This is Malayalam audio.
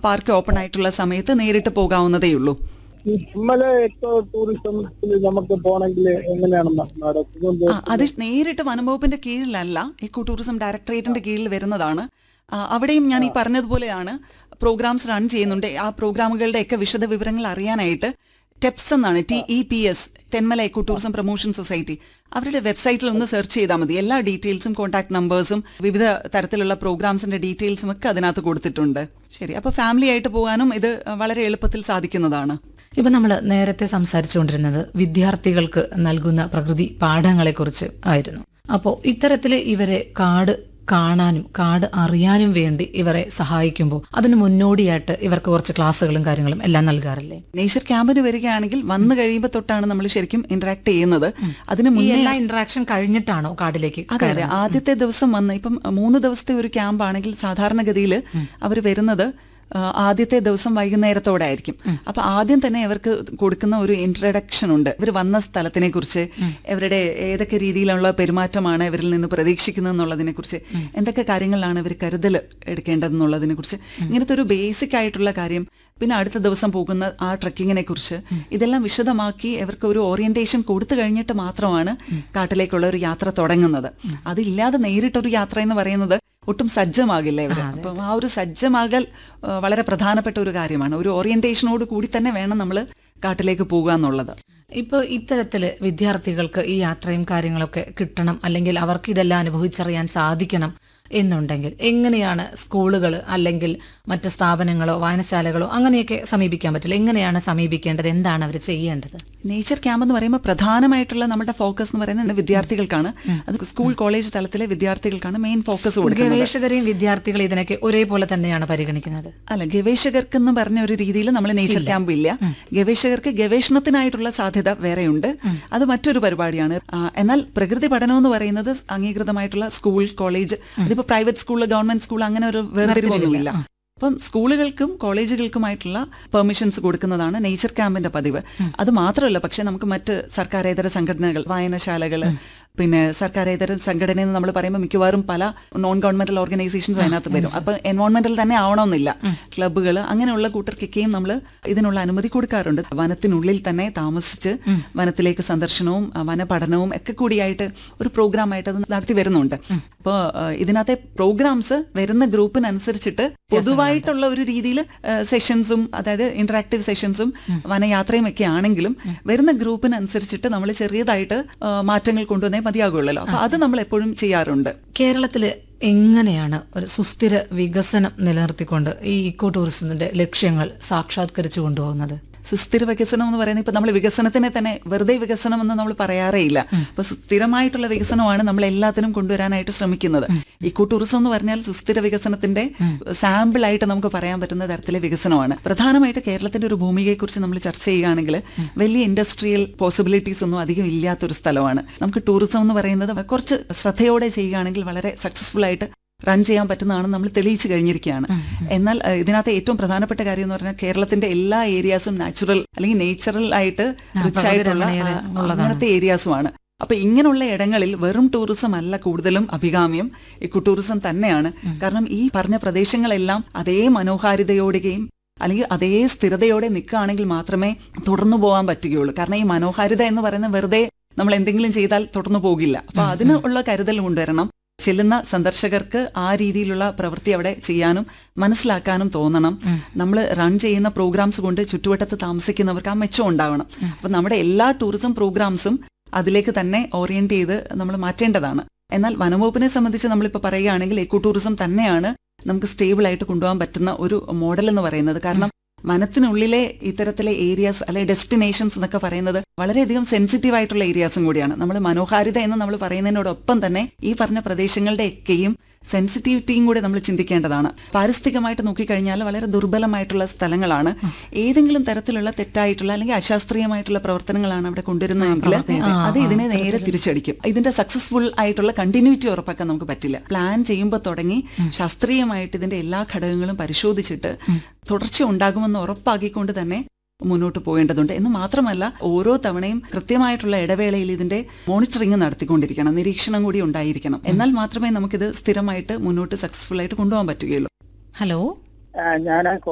പാർക്ക് ഓപ്പൺ ആയിട്ടുള്ള സമയത്ത് നേരിട്ട് പോകാവുന്നതേ ഉള്ളൂ ഈ ഹിമ്മല എക്കോ ടൂറിസത്തിൽ നമുക്ക് പോണെങ്കിൽ എങ്ങനെയാണ് നടക്കുന്നത് ആ, അത് നേരിട്ട് വനംവകുപ്പിന്റെ കീഴിലല്ല ഇക്കോ ടൂറിസം ഡയറക്ടറേറ്റിന്റെ കീഴിൽ വരുന്നതാണ് ആ, അവിടെയും ഞാൻ ഈ പറഞ്ഞതുപോലെയാണ് പ്രോഗ്രാംസ് റൺ ചെയ്യുന്നുണ്ട് ആ പ്രോഗ്രാമുകളുടെ ഒക്കെ വിശദ വിവരങ്ങൾ അറിയാനായിട്ട് ടെപ്സ് എന്നാണ് T E P S Thenmala eco tourism promotion society അവരുടെ വെബ്സൈറ്റിൽ ഒന്ന് സെർച്ച് ചെയ്താൽ മതി എല്ലാ ഡീറ്റെയിൽസും കോൺടാക്ട് നമ്പേഴ്സും വിവിധ തരത്തിലുള്ള പ്രോഗ്രാംസിന്റെ ഡീറ്റെയിൽസും ഒക്കെ അതിനകത്ത് കൊടുത്തിട്ടുണ്ട് ശരി അപ്പൊ ഫാമിലി ആയിട്ട് പോകാനും ഇത് വളരെ എളുപ്പത്തിൽ സാധിക്കുന്നതാണ് ഇപ്പൊ നമ്മൾ നേരത്തെ സംസാരിച്ചുകൊണ്ടിരുന്നത് വിദ്യാർത്ഥികൾക്ക് നൽകുന്ന പ്രകൃതി പാഠങ്ങളെക്കുറിച്ച് ആയിരുന്നു അപ്പോൾ ഇത്തരത്തില് ഇവരെ കാട് കാണാനും കാട് അറിയാനും വേണ്ടി ഇവരെ സഹായിക്കുമ്പോൾ അതിന് മുന്നോടിയായിട്ട് ഇവർക്ക് കുറച്ച് ക്ലാസ്സുകളും കാര്യങ്ങളും എല്ലാം നൽകാറില്ലേ നേച്ചർ ക്യാമ്പിന് വരികയാണെങ്കിൽ വന്നു കഴിയുമ്പോൾ തൊട്ടാണ് നമ്മൾ ശരിക്കും ഇന്ററാക്ട് ചെയ്യുന്നത് അതിന് ഈ മുന്നേ എല്ലാ ഇന്ററാക്ഷൻ കഴിഞ്ഞിട്ടാണോ കാടിലേക്ക് അതെ അതെ ആദ്യത്തെ ദിവസം വന്ന് ഇപ്പം മൂന്ന് ദിവസത്തെ ഒരു ക്യാമ്പ് ആണെങ്കിൽ സാധാരണഗതിയിൽ അവർ വരുന്നത് ആ, ആദ്യത്തെ ദിവസം വൈകുന്നേരത്തോടെ ആയിരിക്കും അപ്പൊ ആദ്യം തന്നെ അവർക്ക് കൊടുക്കുന്ന ഒരു ഇൻട്രഡക്ഷൻ ഉണ്ട് ഇവർ വന്ന സ്ഥലത്തിനെ കുറിച്ച് ഇവരുടെ ഏതൊക്കെ രീതിയിലുള്ള പെരുമാറ്റമാണ് ഇവരിൽ നിന്ന് പ്രതീക്ഷിക്കുന്നത് എന്നുള്ളതിനെ കുറിച്ച് എന്തൊക്കെ കാര്യങ്ങളിലാണ് ഇവർ കരുതൽ എടുക്കേണ്ടതെന്നുള്ളതിനെ കുറിച്ച് ഇങ്ങനത്തെ ഒരു ബേസിക് ആയിട്ടുള്ള കാര്യം പിന്നെ അടുത്ത ദിവസം പോകുന്ന ആ ട്രക്കിങ്ങിനെ കുറിച്ച് ഇതെല്ലാം വിശദമാക്കി ഇവർക്ക് ഒരു ഓറിയന്റേഷൻ കൊടുത്തു കഴിഞ്ഞിട്ട് മാത്രമാണ് കാട്ടിലേക്കുള്ള ഒരു യാത്ര തുടങ്ങുന്നത് അതില്ലാതെ നേരിട്ടൊരു യാത്ര എന്ന് പറയുന്നത് ഒട്ടും സജ്ജമാകില്ല ഇവർ അപ്പം ആ ഒരു സജ്ജമാകൽ ആ, വളരെ പ്രധാനപ്പെട്ട ഒരു കാര്യമാണ് ഒരു ഓറിയന്റേഷനോട് കൂടി തന്നെ വേണം നമ്മൾ കാട്ടിലേക്ക് പോകുക എന്നുള്ളത് ഇപ്പോൾ ഇത്തരത്തില് വിദ്യാർത്ഥികൾക്ക് ഈ യാത്രയും കാര്യങ്ങളൊക്കെ കിട്ടണം അല്ലെങ്കിൽ അവർക്ക് ഇതെല്ലാം അനുഭവിച്ചറിയാൻ സാധിക്കണം എന്നുണ്ടെങ്കിൽ എങ്ങനെയാണ് സ്കൂളുകൾ അല്ലെങ്കിൽ മറ്റ് സ്ഥാപനങ്ങളോ വായനശാലകളോ അങ്ങനെയൊക്കെ സമീപിക്കാൻ പറ്റില്ല എങ്ങനെയാണ് സമീപിക്കേണ്ടത് എന്താണ് അവർ ചെയ്യേണ്ടത് നേച്ചർ ക്യാമ്പ് എന്ന് പറയുമ്പോൾ പ്രധാനമായിട്ടുള്ള നമ്മുടെ ഫോക്കസ് എന്ന് പറയുന്നത് വിദ്യാർത്ഥികൾക്കാണ് അത് സ്കൂൾ കോളേജ് തലത്തിലെ വിദ്യാർത്ഥികൾക്കാണ് മെയിൻ ഫോക്കസ് കൊടുക്കുന്നത് ഗവേഷകരെയും വിദ്യാർത്ഥികളെയും ഇതിനൊക്കെ ഒരേപോലെ തന്നെയാണ് പരിഗണിക്കുന്നത് അല്ല ഗവേഷകർക്ക് എന്ന് പറഞ്ഞ ഒരു രീതിയിൽ നമ്മൾ നേച്ചർ ക്യാമ്പ് ഇല്ല ഗവേഷകർക്ക് ഗവേഷണത്തിനായിട്ടുള്ള സാധ്യത വേറെയുണ്ട് അത് മറ്റൊരു പരിപാടിയാണ് ആ, എന്നാൽ പ്രകൃതി പഠനം എന്ന് പറയുന്നത് അംഗീകൃതമായിട്ടുള്ള സ്കൂൾ കോളേജ് അതിപ്പോ പ്രൈവറ്റ് സ്കൂൾ ഗവൺമെന്റ് സ്കൂൾ അങ്ങനെ ഒരു വേർതിരിവൊന്നുമില്ല അപ്പം സ്കൂളുകൾക്കും കോളേജുകൾക്കുമായിട്ടുള്ള പെർമിഷൻസ് കൊടുക്കുന്നതാണ് നേച്ചർ ക്യാമ്പിന്റെ പതിവ് അത് മാത്രമല്ല പക്ഷെ നമുക്ക് മറ്റ് സർക്കാരേതര സംഘടനകൾ വായനശാലകൾ പിന്നെ സർക്കാരേതര സംഘടന എന്ന് നമ്മൾ പറയുമ്പോൾ മിക്കവാറും പല നോൺ ഗവൺമെന്റൽ ഓർഗനൈസേഷൻസ് അതിനകത്ത് വരും അപ്പൊ എൻവോൺമെന്റൽ തന്നെ ആവണമെന്നില്ല ക്ലബ്ബുകൾ അങ്ങനെയുള്ള കൂട്ടർക്കൊക്കെയും നമ്മൾ ഇതിനുള്ള അനുമതി കൊടുക്കാറുണ്ട് വനത്തിനുള്ളിൽ തന്നെ താമസിച്ച് വനത്തിലേക്ക് സന്ദർശനവും ആ, വനപഠനവും ഒക്കെ കൂടിയായിട്ട് ഒരു പ്രോഗ്രാമായിട്ട് അത് നടത്തി വരുന്നുണ്ട് അപ്പോൾ ഇതിനകത്തെ പ്രോഗ്രാംസ് വരുന്ന ഗ്രൂപ്പിനനുസരിച്ചിട്ട് പൊതുവായിട്ടുള്ള ഒരു രീതിയിൽ സെഷൻസും അതായത് ഇന്ററാക്റ്റീവ് സെഷൻസും വനയാത്രയും ഒക്കെ ആണെങ്കിലും വരുന്ന ഗ്രൂപ്പിനനുസരിച്ചിട്ട് നമ്മൾ ചെറിയതായിട്ട് ആ, മാറ്റങ്ങൾ കൊണ്ടുവന്നേ മതിയാകുള്ളല്ലോ അപ്പൊ അത് നമ്മൾ എപ്പോഴും ചെയ്യാറുണ്ട് കേരളത്തില് എങ്ങനെയാണ് ഒരു സുസ്ഥിര വികസനം നിലനിർത്തിക്കൊണ്ട് ഈ ഇക്കോ ടൂറിസത്തിന്റെ ലക്ഷ്യങ്ങൾ സാക്ഷാത്കരിച്ചു കൊണ്ടുപോകുന്നത് സുസ്ഥിര വികസനം എന്ന് പറയുന്നത് ഇപ്പൊ നമ്മൾ വികസനത്തിനെ തന്നെ വെറുതെ വികസനം എന്ന് നമ്മൾ പറയാറേ ഇല്ല അപ്പൊ സുസ്ഥിരമായിട്ടുള്ള വികസനമാണ് നമ്മൾ എല്ലാത്തിനും കൊണ്ടുവരാനായിട്ട് ശ്രമിക്കുന്നത് ഇക്കോ ടൂറിസം എന്ന് പറഞ്ഞാൽ സുസ്ഥിര വികസനത്തിന്റെ സാമ്പിൾ ആയിട്ട് നമുക്ക് പറയാൻ പറ്റുന്ന തരത്തിലെ വികസനമാണ് പ്രധാനമായിട്ട് കേരളത്തിന്റെ ഒരു ഭൂമികയെക്കുറിച്ച് നമ്മൾ ചർച്ച ചെയ്യുകയാണെങ്കിൽ വലിയ ഇൻഡസ്ട്രിയൽ പോസിബിലിറ്റീസ് ഒന്നും അധികം ഇല്ലാത്തൊരു സ്ഥലമാണ് നമുക്ക് ടൂറിസം എന്ന് പറയുന്നത് കുറച്ച് ശ്രദ്ധയോടെ ചെയ്യുകയാണെങ്കിൽ വളരെ സക്സസ്ഫുൾ ആയിട്ട് റൺ ചെയ്യാൻ പറ്റുന്നതാണ് നമ്മൾ തെളിയിച്ചു കഴിഞ്ഞിരിക്കുകയാണ് എന്നാൽ ഏഹ്, ഇതിനകത്ത് ഏറ്റവും പ്രധാനപ്പെട്ട കാര്യം എന്ന് പറഞ്ഞാൽ കേരളത്തിന്റെ എല്ലാ ഏരിയാസും നാച്ചുറൽ അല്ലെങ്കിൽ നേച്ചുറൽ ആയിട്ട് റിച്ച് ആയിട്ടുള്ള ആ, അങ്ങനത്തെ ഏരിയാസുമാണ് അപ്പൊ ഇങ്ങനെയുള്ള ഇടങ്ങളിൽ വെറും ടൂറിസം അല്ല കൂടുതലും അഭികാമ്യം ഇക്കോ ടൂറിസം തന്നെയാണ് കാരണം ഈ പറഞ്ഞ പ്രദേശങ്ങളെല്ലാം അതേ മനോഹാരിതയോടെയും അല്ലെങ്കിൽ അതേ സ്ഥിരതയോടെ നിൽക്കുകയാണെങ്കിൽ മാത്രമേ തുടർന്നു പോകാൻ പറ്റുകയുള്ളൂ കാരണം ഈ മനോഹാരിത എന്ന് പറയുന്നത് വെറുതെ നമ്മൾ എന്തെങ്കിലും ചെയ്താൽ തുടർന്നു പോകില്ല അപ്പൊ അതിനുള്ള കരുതൽ കൊണ്ടുവരണം ചെല്ലുന്ന സന്ദർശകർക്ക് ആ രീതിയിലുള്ള പ്രവൃത്തി അവിടെ ചെയ്യാനും മനസ്സിലാക്കാനും തോന്നണം നമ്മൾ റൺ ചെയ്യുന്ന പ്രോഗ്രാംസ് കൊണ്ട് ചുറ്റുവട്ടത്ത് താമസിക്കുന്നവർക്ക് ആ മെച്ചം ഉണ്ടാവണം അപ്പൊ നമ്മുടെ എല്ലാ ടൂറിസം പ്രോഗ്രാംസും അതിലേക്ക് തന്നെ ഓറിയന്റ് ചെയ്ത് നമ്മൾ മാറ്റേണ്ടതാണ് എന്നാൽ വനംവകുപ്പിനെ സംബന്ധിച്ച് നമ്മളിപ്പോൾ പറയുകയാണെങ്കിൽ എക്കോ ടൂറിസം തന്നെയാണ് നമുക്ക് സ്റ്റേബിൾ ആയിട്ട് കൊണ്ടുപോകാൻ പറ്റുന്ന ഒരു മോഡൽ എന്ന് പറയുന്നത് കാരണം വനത്തിനുള്ളിലെ ഇത്തരത്തിലെ ഏരിയാസ് അല്ലെ ഡെസ്റ്റിനേഷൻസ് എന്നൊക്കെ പറയുന്നത് വളരെയധികം സെൻസിറ്റീവ് ആയിട്ടുള്ള ഏരിയാസും കൂടിയാണ് നമ്മൾ മനോഹാരിത എന്ന് നമ്മൾ പറയുന്നതിനോടൊപ്പം തന്നെ ഈ പറഞ്ഞ പ്രദേശങ്ങളുടെ ഒക്കെയും സെൻസിറ്റിവിറ്റിയും കൂടെ നമ്മൾ ചിന്തിക്കേണ്ടതാണ് പാരിസ്ഥിതികമായിട്ട് നോക്കിക്കഴിഞ്ഞാൽ വളരെ ദുർബലമായിട്ടുള്ള സ്ഥലങ്ങളാണ് ഏതെങ്കിലും തരത്തിലുള്ള തെറ്റായിട്ടുള്ള അല്ലെങ്കിൽ അശാസ്ത്രീയമായിട്ടുള്ള പ്രവർത്തനങ്ങളാണ് അവിടെ കൊണ്ടുവരുന്നതെങ്കിൽ അത് ഇതിനെ നേരെ തിരിച്ചടിക്കും ഇതിന്റെ സക്സസ്ഫുൾ ആയിട്ടുള്ള കണ്ടിന്യൂറ്റി ഉറപ്പാക്കാൻ നമുക്ക് പറ്റില്ല പ്ലാൻ ചെയ്യുമ്പോൾ തുടങ്ങി ശാസ്ത്രീയമായിട്ട് ഇതിന്റെ എല്ലാ ഘടകങ്ങളും പരിശോധിച്ചിട്ട് തുടർച്ച ഉണ്ടാകുമെന്ന് ഉറപ്പാക്കിക്കൊണ്ട് തന്നെ മുന്നോട്ട് പോകേണ്ടതുണ്ട് എന്ന് മാത്രമല്ല ഓരോ തവണയും കൃത്യമായിട്ടുള്ള ഇടവേളയിൽ ഇതിന്റെ മോണിറ്ററിംഗ് നടത്തിക്കൊണ്ടിരിക്കണം നിരീക്ഷണം കൂടി ഉണ്ടായിരിക്കണം എന്നാൽ മാത്രമേ നമുക്കിത് സ്ഥിരമായിട്ട് മുന്നോട്ട് സക്സസ്ഫുൾ ആയിട്ട് കൊണ്ടുപോകാൻ പറ്റുകയുള്ളൂ ഹലോ ഞാൻ